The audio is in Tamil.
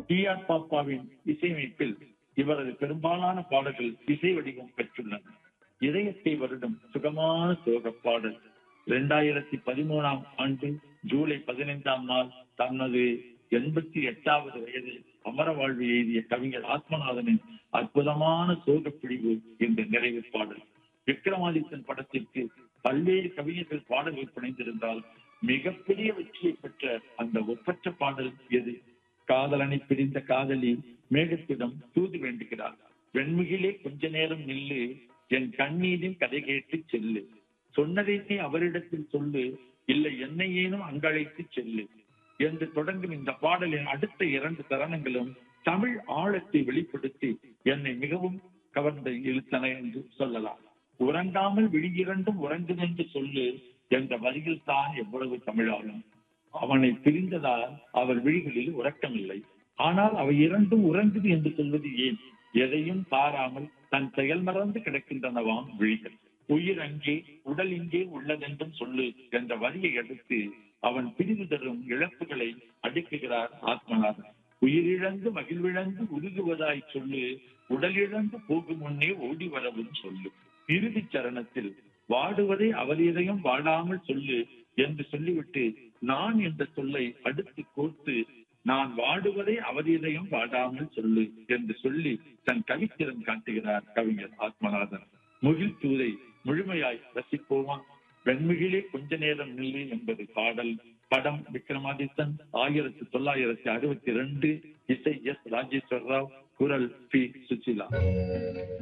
டி ஆர் பாப்பாவின் இசையமைப்பில் இவரது பெரும்பாலான பாடல்கள் இசை வடிவம் பெற்றுள்ளன இதயத்தை வருடம் சுகமான சோக பாடல் இரண்டாயிரத்தி பதிமூணாம் ஆண்டு ஜூலை பதினைந்தாம் நாள் தனது எண்பத்தி எட்டாவது வயதில் அமர வாழ்வு எழுதிய கவிஞர் ஆத்மநாதனின் அற்புதமான சோக பிடிவு இந்த நிறைவு பாடல் விக்ரமாதித்தன் படத்திற்கு பல்வேறு கவிஞர்கள் பாடல்கள் புனைந்திருந்தால் மிகப்பெரிய வெற்றியை பெற்ற அந்த ஒப்பற்ற பாடல் எது காதலனை பிரிந்த காதலி மேகத்திடம் தூது வேண்டுகிறார் வெண்முகிலே கொஞ்ச நேரம் நில்லு என் கண்ணீரின் கதை கேட்டு செல்லு சொன்னதைத்தே அவரிடத்தில் சொல்லு இல்லை என்னை ஏனும் அங்கழைத்து செல்லு என்று தொடங்கும் இந்த பாடலின் அடுத்த இரண்டு தருணங்களும் தமிழ் ஆழத்தை வெளிப்படுத்தி என்னை மிகவும் கவர்ந்த இழுத்தன என்று சொல்லலாம் உறங்காமல் விழியிரண்டும் உறங்குதென்று சொல்லு என்ற வரியில் தான் எவ்வளவு தமிழாகும் அவனை பிரிந்ததால் அவர் விழிகளில் உறக்கமில்லை ஆனால் அவை இரண்டும் உறங்குது என்று சொல்வது ஏன் எதையும் தாராமல் தன் செயல் மறந்து கிடக்கின்றனவாம் விழிகள் உயிர் அங்கே உடல் இங்கே உள்ளதென்றும் சொல்லு என்ற வரியை அடுத்து அவன் பிரிவு தரும் இழப்புகளை அடுக்குகிறார் ஆத்மநாதன் உயிரிழந்து மகிழ்விழந்து உருகுவதாய் சொல்லு உடல் இழந்து போகும் முன்னே ஓடி வரவும் சொல்லு இறுதி சரணத்தில் வாடுவதை அவர் இதயம் வாடாமல் சொல்லு என்று சொல்லிவிட்டு நான் என்ற சொல்லை அடுத்து கோர்த்து நான் வாடுவதை அவர் இதயம் வாடாமல் சொல்லு என்று சொல்லி தன் கவித்திறன் காட்டுகிறார் கவிஞர் ஆத்மநாதன் முகில் தூதை முழுமையாய் ரசிப்போமா வெண்முகிலே கொஞ்ச நேரம் நில்லு என்பது பாடல் படம் விக்ரமாதித்தன் ஆயிரத்தி தொள்ளாயிரத்தி அறுபத்தி ரெண்டு இசை எஸ் ராஜேஸ்வர ராவ் குரல் பி சுசிலா